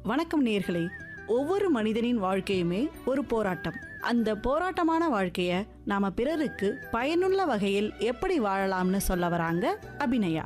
வணக்கம் நேர்களே ஒவ்வொரு மனிதனின் வாழ்க்கையுமே ஒரு போராட்டம் அந்த போராட்டமான வாழ்க்கைய நாம பிறருக்கு பயனுள்ள வகையில் எப்படி வாழலாம்னு சொல்ல வராங்க அபிநயா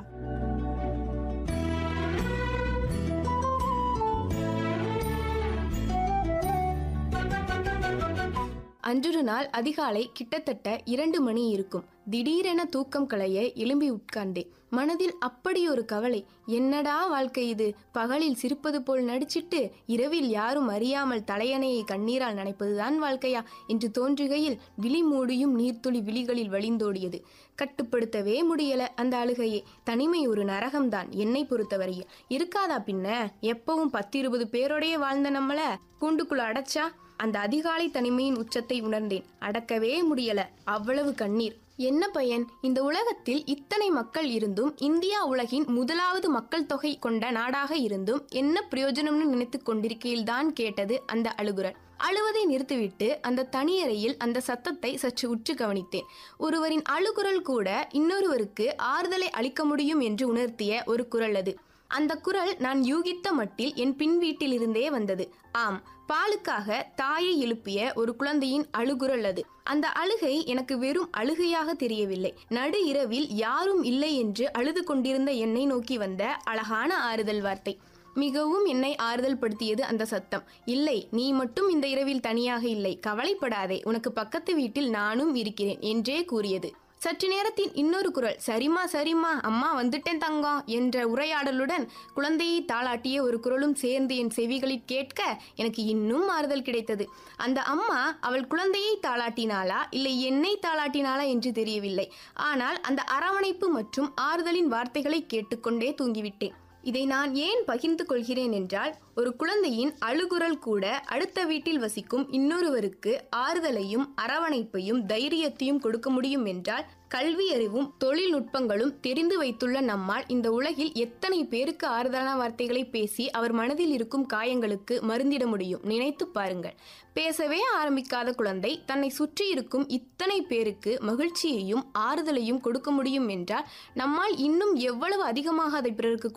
அன்றொரு நாள் அதிகாலை கிட்டத்தட்ட இரண்டு மணி இருக்கும் திடீரென தூக்கம் களைய எழும்பி உட்கார்ந்தேன் மனதில் அப்படி ஒரு கவலை என்னடா வாழ்க்கை இது பகலில் சிரிப்பது போல் நடிச்சிட்டு இரவில் யாரும் அறியாமல் தலையணையை கண்ணீரால் நனைப்பதுதான் வாழ்க்கையா என்று தோன்றுகையில் விழி மூடியும் நீர்த்துளி விழிகளில் வழிந்தோடியது கட்டுப்படுத்தவே முடியல அந்த அழுகையை தனிமை ஒரு நரகம்தான் என்னை பொறுத்தவரையில் இருக்காதா பின்ன எப்பவும் பத்து இருபது பேரோடயே வாழ்ந்த நம்மள கூண்டுக்குள்ள அடைச்சா அந்த அதிகாலை தனிமையின் உச்சத்தை உணர்ந்தேன் அடக்கவே முடியல அவ்வளவு கண்ணீர் என்ன பயன் இந்த உலகத்தில் இத்தனை மக்கள் இருந்தும் இந்தியா உலகின் முதலாவது மக்கள் தொகை கொண்ட நாடாக இருந்தும் என்ன பிரயோஜனம்னு நினைத்து கொண்டிருக்கையில்தான் கேட்டது அந்த அழுகுரல் அழுவதை நிறுத்திவிட்டு அந்த தனியறையில் அந்த சத்தத்தை சற்று உற்று கவனித்தேன் ஒருவரின் அழுகுரல் கூட இன்னொருவருக்கு ஆறுதலை அளிக்க முடியும் என்று உணர்த்திய ஒரு குரல் அது அந்த குரல் நான் யூகித்த மட்டில் என் பின் வீட்டிலிருந்தே வந்தது ஆம் பாலுக்காக தாயை எழுப்பிய ஒரு குழந்தையின் அழுகுரல் அது அந்த அழுகை எனக்கு வெறும் அழுகையாக தெரியவில்லை நடு இரவில் யாரும் இல்லை என்று அழுது கொண்டிருந்த என்னை நோக்கி வந்த அழகான ஆறுதல் வார்த்தை மிகவும் என்னை ஆறுதல் படுத்தியது அந்த சத்தம் இல்லை நீ மட்டும் இந்த இரவில் தனியாக இல்லை கவலைப்படாதே உனக்கு பக்கத்து வீட்டில் நானும் இருக்கிறேன் என்றே கூறியது சற்று நேரத்தின் இன்னொரு குரல் சரிம்மா சரிம்மா அம்மா வந்துட்டேன் தங்கம் என்ற உரையாடலுடன் குழந்தையை தாளாட்டிய ஒரு குரலும் சேர்ந்து என் செவிகளில் கேட்க எனக்கு இன்னும் ஆறுதல் கிடைத்தது அந்த அம்மா அவள் குழந்தையை தாளாட்டினாளா இல்லை என்னை தாளாட்டினாளா என்று தெரியவில்லை ஆனால் அந்த அரவணைப்பு மற்றும் ஆறுதலின் வார்த்தைகளை கேட்டுக்கொண்டே தூங்கிவிட்டேன் இதை நான் ஏன் பகிர்ந்து கொள்கிறேன் என்றால் ஒரு குழந்தையின் அழுகுரல் கூட அடுத்த வீட்டில் வசிக்கும் இன்னொருவருக்கு ஆறுதலையும் அரவணைப்பையும் தைரியத்தையும் கொடுக்க முடியும் என்றால் கல்வி அறிவும் தொழில்நுட்பங்களும் தெரிந்து வைத்துள்ள நம்மால் இந்த உலகில் எத்தனை பேருக்கு ஆறுதலான வார்த்தைகளை பேசி அவர் மனதில் இருக்கும் காயங்களுக்கு மருந்திட முடியும் நினைத்து பாருங்கள் பேசவே ஆரம்பிக்காத குழந்தை தன்னை சுற்றி இருக்கும் இத்தனை பேருக்கு மகிழ்ச்சியையும் ஆறுதலையும் கொடுக்க முடியும் என்றால் நம்மால் இன்னும் எவ்வளவு அதிகமாக அதை பிறருக்கு